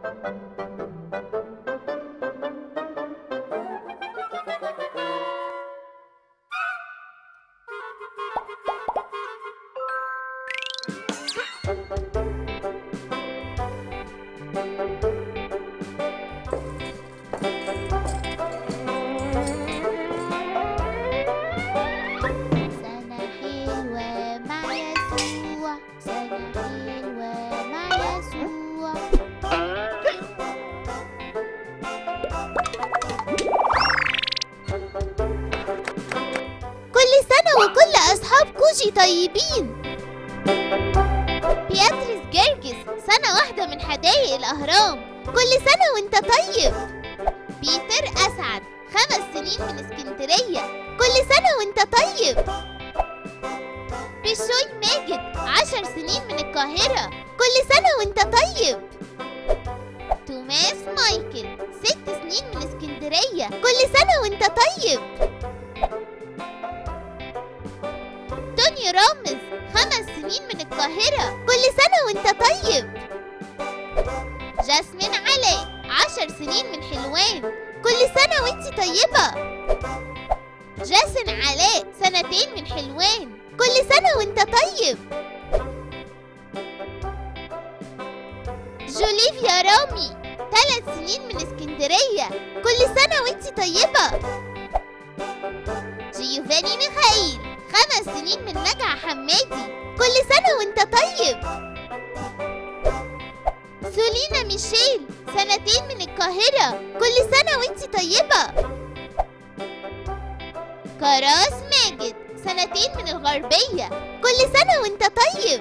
سنة حلوة مع يسوع سنة حلوة مع يسوع كل سنة وكل أصحاب كوجي طيبين بياتريس جرجس سنة واحدة من حدائق الأهرام كل سنة وانت طيب بيتر أسعد خمس سنين من اسكندرية كل سنة وانت طيب بشوي ماجد عشر سنين من القاهرة كل سنة وانت طيب توماس مايكل ست سنين من اسكندرية كل سنة وانت طيب توني رامز خمس سنين من القاهرة كل سنة وانت طيب جاسمين علاء عشر سنين من حلوان كل سنة وانت طيبة جاسن علاء سنتين من حلوان كل سنة وانت طيب جوليفيا رامي ثلاث سنين من اسكندرية كل سنة وانت طيبة جيوفاني ميخائيل خمس سنين من نجع حمادي كل سنة وانت طيب سولينا ميشيل سنتين من القاهرة كل سنة وانت طيبة كراس ماجد سنتين من الغربية كل سنة وانت طيب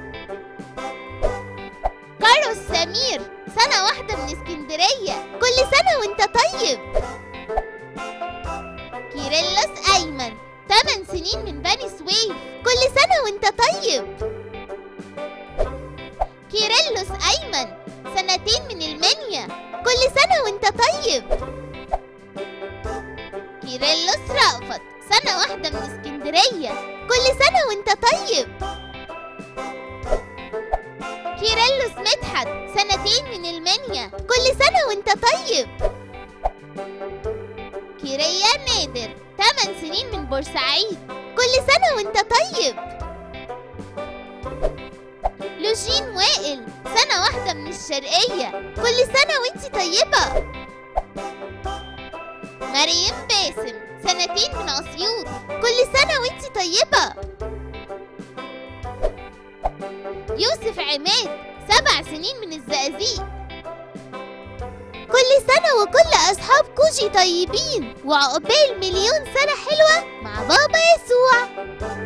كاروس سمير سنة واحدة من اسكندرية كل سنة وانت طيب كيرلس أيمن 8 سنين من بني سويف كل سنة وانت طيب كيرلس أيمن سنتين من المنيا كل سنة وانت طيب كيرلس رأفت سنة واحدة من اسكندرية كل سنة وانت طيب كيرلس مدحت سنتين من المنيا كل سنة وانت طيب كيريا نادر 8 سنين من بورسعيد كل سنة وانت طيب لوجين وائل سنة واحدة من الشرقية كل سنة وانت طيبة مريم باسم سنتين من أسيوط كل سنة وانت طيبة يوسف عماد سبع سنين من الزقازيق كل سنة وكل أصحاب كوجي طيبين وعقبال مليون سنة حلوة مع بابا يسوع